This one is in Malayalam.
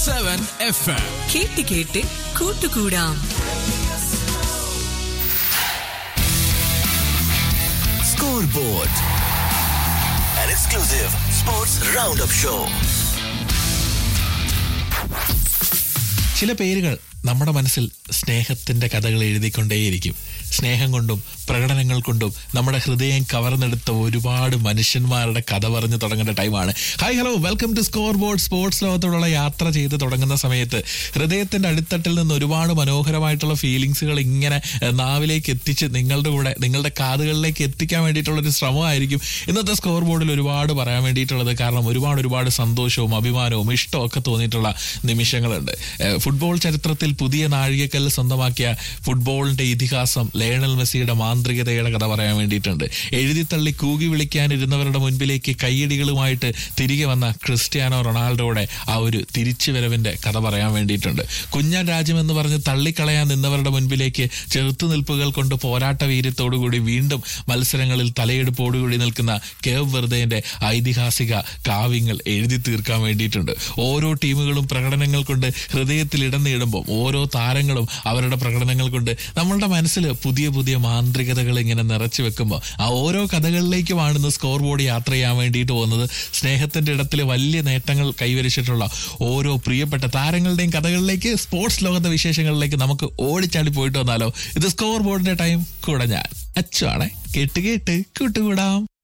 സെവൻ എഫ് എം കേട്ട് കേട്ട് കൂട്ടുകൂടാം Scoreboard, an exclusive sports roundup show. ചില പേരുകൾ നമ്മുടെ മനസ്സിൽ സ്നേഹത്തിന്റെ കഥകൾ എഴുതിക്കൊണ്ടേയിരിക്കും സ്നേഹം കൊണ്ടും പ്രകടനങ്ങൾ കൊണ്ടും നമ്മുടെ ഹൃദയം കവർന്നെടുത്ത ഒരുപാട് മനുഷ്യന്മാരുടെ കഥ പറഞ്ഞു തുടങ്ങേണ്ട ടൈമാണ് hi hello welcome to scoreboard sports ലോകത്തോടുള്ള യാത്ര ചെയ്ത് തുടങ്ങുന്ന സമയത്ത് ഹൃദയത്തിന്റെ അടിത്തട്ടിൽ നിന്ന് ഒരുപാട് മനോഹരമായിട്ടുള്ള ഫീലിങ്സുകൾ ഇങ്ങനെ ഏഹ്, നാവിലേക്ക് എത്തിച്ച് നിങ്ങളുടെ കൂടെ നിങ്ങളുടെ കാതുകളിലേക്ക് എത്തിക്കാൻ വേണ്ടിയിട്ടുള്ള ഒരു ശ്രമമായിരിക്കും ഇന്നത്തെ സ്കോർ ബോർഡിൽ ഒരുപാട് പറയാൻ വേണ്ടിയിട്ടുള്ളത് കാരണം ഒരുപാട് ഒരുപാട് സന്തോഷവും അഭിമാനവും ഇഷ്ടവും ഒക്കെ തോന്നിയിട്ടുള്ള നിമിഷങ്ങളുണ്ട് ഏഹ്, ഫുട്ബോൾ ചരിത്രത്തിൽ പുതിയ നാഴികക്കല്ല് സ്വന്തമാക്കിയ ഫുട്ബോളിന്റെ ഇതിഹാസം ലയണൽ മെസ്സിയുടെ മാന്ത്രികതയുടെ കഥ പറയാൻ വേണ്ടിയിട്ടുണ്ട് എഴുതിത്തള്ളി കൂകി വിളിക്കാനിരുന്നവരുടെ മുൻപിലേക്ക് കയ്യടികളുമായിട്ട് തിരികെ വന്ന ക്രിസ്ത്യാനോ റൊണാൾഡോയുടെ ആ ഒരു തിരിച്ചുവരവിന്റെ കഥ പറയാൻ വേണ്ടിയിട്ടുണ്ട് കുഞ്ഞൻ രാജ്യം എന്ന് പറഞ്ഞ് തള്ളിക്കളയാൻ നിന്നവരുടെ മുൻപിലേക്ക് ചെറുത്തുനിൽപ്പുകൾ കൊണ്ട് പോരാട്ട വീര്യത്തോടുകൂടി വീണ്ടും മത്സരങ്ങളിൽ തലയെടുപ്പോടുകൂടി നിൽക്കുന്ന കേവ് വെറുതേന്റെ ഐതിഹാസിക കാവ്യങ്ങൾ എഴുതി തീർക്കാൻ വേണ്ടിയിട്ടുണ്ട് ഓരോ ടീമുകളും പ്രകടനങ്ങൾ കൊണ്ട് ഹൃദയത്തിൽ ഇടം നേടുമ്പോൾ ഓരോ താരങ്ങളും അവരുടെ പ്രകടനങ്ങൾ കൊണ്ട് നമ്മളുടെ മനസ്സിൽ പുതിയ പുതിയ മാന്ത്രികതകൾ ഇങ്ങനെ നിറച്ചു വെക്കുമ്പോൾ ആ ഓരോ കഥകളിലേക്കുമാണ് ഇന്ന് സ്കോർ ബോർഡ് യാത്ര ചെയ്യാൻ വേണ്ടിയിട്ട് പോകുന്നത് സ്നേഹത്തിന്റെ ഇടത്തിൽ വലിയ നേട്ടങ്ങൾ കൈവരിച്ചിട്ടുള്ള ഓരോ പ്രിയപ്പെട്ട താരങ്ങളുടെയും കഥകളിലേക്ക് സ്പോർട്സ് ലോകത്തെ വിശേഷങ്ങളിലേക്ക് നമുക്ക് ഓടിച്ചാടി പോയിട്ട് വന്നാലോ ഇത് സ്കോർ ബോർഡിന്റെ ടൈം കൂടെ ഞാൻ അച്ചുവാണേ കേട്ട് കേട്ട് കൂട്ടുകൂടാം